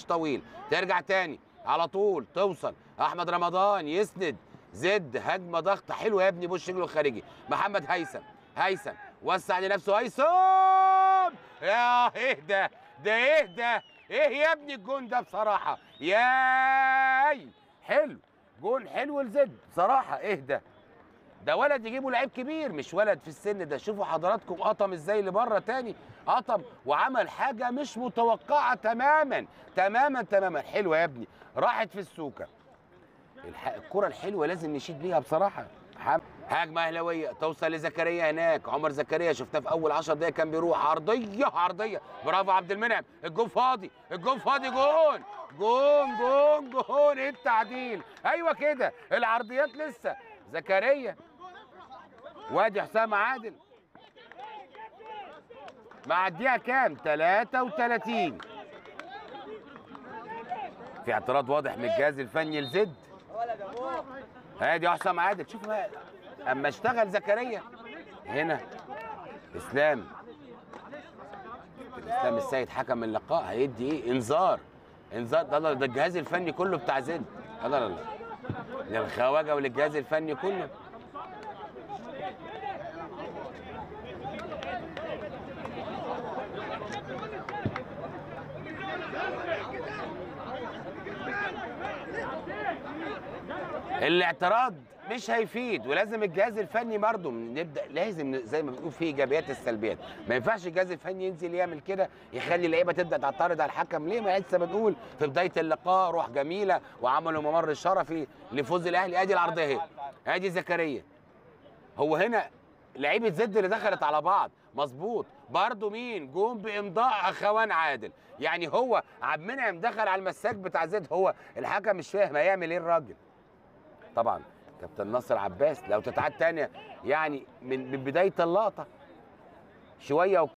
طويل ترجع تاني على طول توصل احمد رمضان يسند زد هجمه ضغطه حلوه يا ابني بوش رجله الخارجي محمد هيثم هيثم وسع لنفسه هيثم يا ايه ده ده ايه ده ايه يا ابني الجون ده بصراحه ياي حلو جون حلو لزد بصراحه ايه ده ده ولد يجيبوا لعيب كبير مش ولد في السن ده شوفوا حضراتكم قطم ازاي لبره تاني قطم وعمل حاجه مش متوقعه تماما تماما تماما حلوه يا ابني راحت في السوكه الح... الكره الحلوه لازم نشيد بيها بصراحه حم... هجمه اهلاويه توصل لزكريا هناك عمر زكريا شفناه في اول 10 دقايق كان بيروح عرضيه عرضيه برافو عبد المنعم الجون فاضي الجون فاضي جون جون جون جون ايه التعديل ايوه كده العرضيات لسه زكريا وادي حسام عادل معديها كام 33 في اعتراض واضح من الجهاز الفني لزد ادي حسام عادل شوف بقى اما اشتغل زكريا هنا اسلام اسلام السيد حكم اللقاء هيدي ايه انذار انذار ده ده الجهاز الفني كله بتاع زد لا لا لا للخواجه وللجهاز الفني كله الاعتراض مش هيفيد ولازم الجهاز الفني برضه نبدا لازم زي ما بنقول في ايجابيات السلبيات ما ينفعش الجهاز الفني ينزل يعمل كده يخلي اللعيبه تبدا تعترض على الحكم ليه ما لسه بنقول في بدايه اللقاء روح جميله وعملوا ممر الشرفي لفوز الاهلي ادي العرضيه اهي ادي زكريا هو هنا لعيبه زد اللي دخلت على بعض مظبوط برضه مين جون بامضاء اخوان عادل يعني هو عبد المنعم دخل على المساك بتاع زد هو الحكم مش فاهم هيعمل ايه الراجل طبعا كابتن ناصر عباس لو تتعاد تانية يعني من من بدايه اللقطه شويه